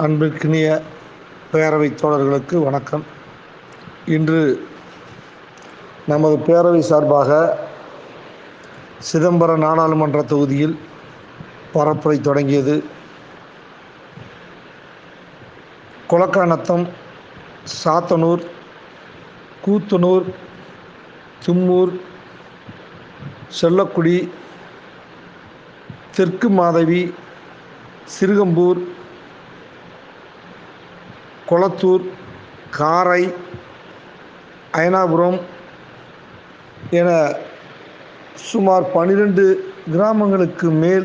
அன்பிற்கினிய பேரவைத் தோழர்களுக்கு வணக்கம் இன்று நமது பேரவை சார்பாக சிதம்பரம் நாடாளுமன்ற தொகுதியில் பரப்புரை தொடங்கியது கொலக்கானத்தம் சாத்தனூர் கூத்தனூர் தும்மூர் செல்லக்குடி தெற்கு மாதவி சிறுகம்பூர் கொளத்தூர் காரை அயனாபுரம் என சுமார் பன்னிரண்டு கிராமங்களுக்கு மேல்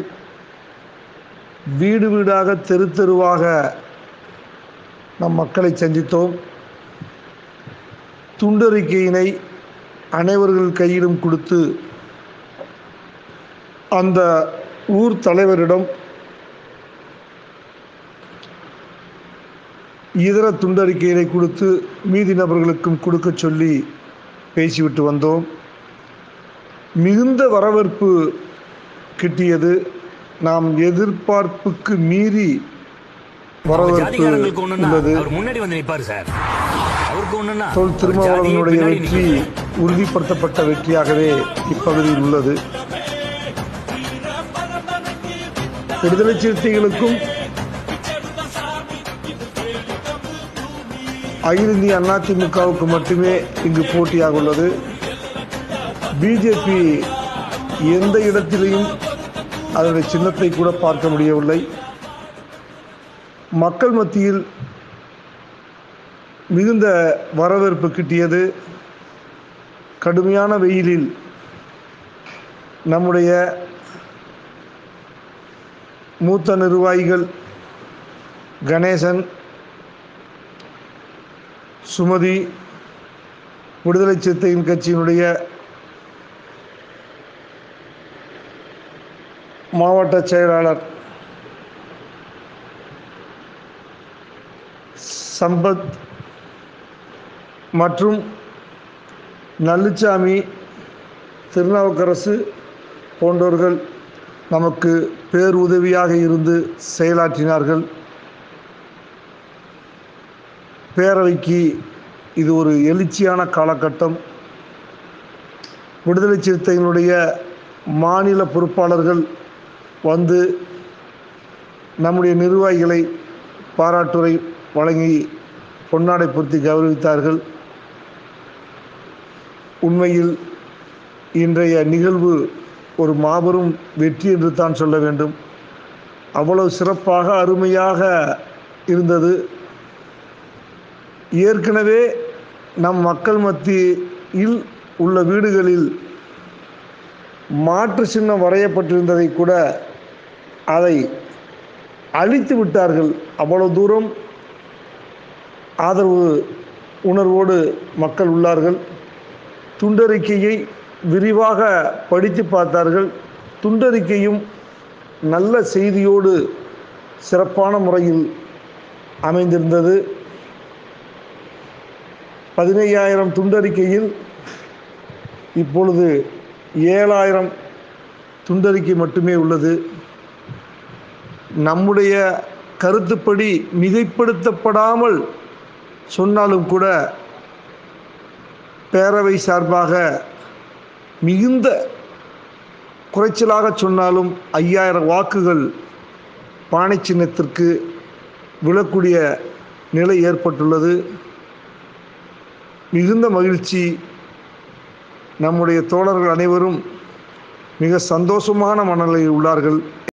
வீடு வீடாக தெரு தெருவாக நம் மக்களை சந்தித்தோம் துண்டறிக்கையினை அனைவர்கள் கையிலும் கொடுத்து அந்த ஊர் தலைவரிடம் இதர துண்டறிக்கைகளை கொடுத்து மீதி நபர்களுக்கும் கொடுக்க சொல்லி பேசிவிட்டு வந்தோம் மிகுந்த வரவேற்பு கிட்டியது நாம் எதிர்பார்ப்புக்கு மீறி வரவேற்பு ஜாதிகாரங்களுக்கு ஒண்ணுன்னா உள்ளது அவர் முன்னாடி வந்து நிப்பாரு சார் அவருக்கு ஒண்ணுன்னா தொல் அவர் திருமாவளவனுடைய ஜாதியே வெற்றி பின்னாடி உறுதிப்படுத்தப்பட்ட வெற்றியாகவே இப்பகுதியில் உள்ளது விடுதலை சிறுத்தைகளுக்கும் அகில இந்திய அதிமுகவுக்கு மட்டுமே இங்கு போட்டியாக உள்ளது பிஜேபி எந்த இடத்திலையும் அதனுடைய சின்னத்தை கூட பார்க்க முடியவில்லை மக்கள் மத்தியில் மிகுந்த வரவேற்பு கிட்டியது கடுமையான வெயிலில் நம்முடைய மூத்த நிர்வாகிகள் கணேசன் சுமதி விடுதலை சிறுத்தையின் கட்சியினுடைய மாவட்ட செயலாளர் சம்பத் மற்றும் நல்லுச்சாமி திருநாவுக்கரசு போன்றவர்கள் நமக்கு பேருதவியாக இருந்து செயலாற்றினார்கள் பேரவைக்கு இது ஒரு எழுச்சியான காலகட்டம் விடுதலை சிறுத்தைகளுடைய மாநில பொறுப்பாளர்கள் வந்து நம்முடைய நிர்வாகிகளை பாராட்டுரை வழங்கி பொன்னாடை பொருத்தி கௌரவித்தார்கள் உண்மையில் இன்றைய நிகழ்வு ஒரு மாபெரும் வெற்றி என்று தான் சொல்ல வேண்டும் அவ்வளவு சிறப்பாக அருமையாக இருந்தது ஏற்கனவே நம் மக்கள் மத்தியில் உள்ள வீடுகளில் மாற்று சின்னம் வரையப்பட்டிருந்ததை கூட அதை அழித்து விட்டார்கள் அவ்வளவு தூரம் ஆதரவு உணர்வோடு மக்கள் உள்ளார்கள் துண்டறிக்கையை விரிவாக படித்து பார்த்தார்கள் துண்டறிக்கையும் நல்ல செய்தியோடு சிறப்பான முறையில் அமைந்திருந்தது பதினையாயிரம் துண்டறிக்கையில் இப்பொழுது ஏழாயிரம் துண்டறிக்கை மட்டுமே உள்ளது நம்முடைய கருத்துப்படி மிகைப்படுத்தப்படாமல் சொன்னாலும் கூட பேரவை சார்பாக மிகுந்த குறைச்சலாக சொன்னாலும் ஐயாயிரம் வாக்குகள் பானை சின்னத்திற்கு விழக்கூடிய நிலை ஏற்பட்டுள்ளது மிகுந்த மகிழ்ச்சி நம்முடைய தோழர்கள் அனைவரும் மிக சந்தோஷமான மனநிலையில் உள்ளார்கள்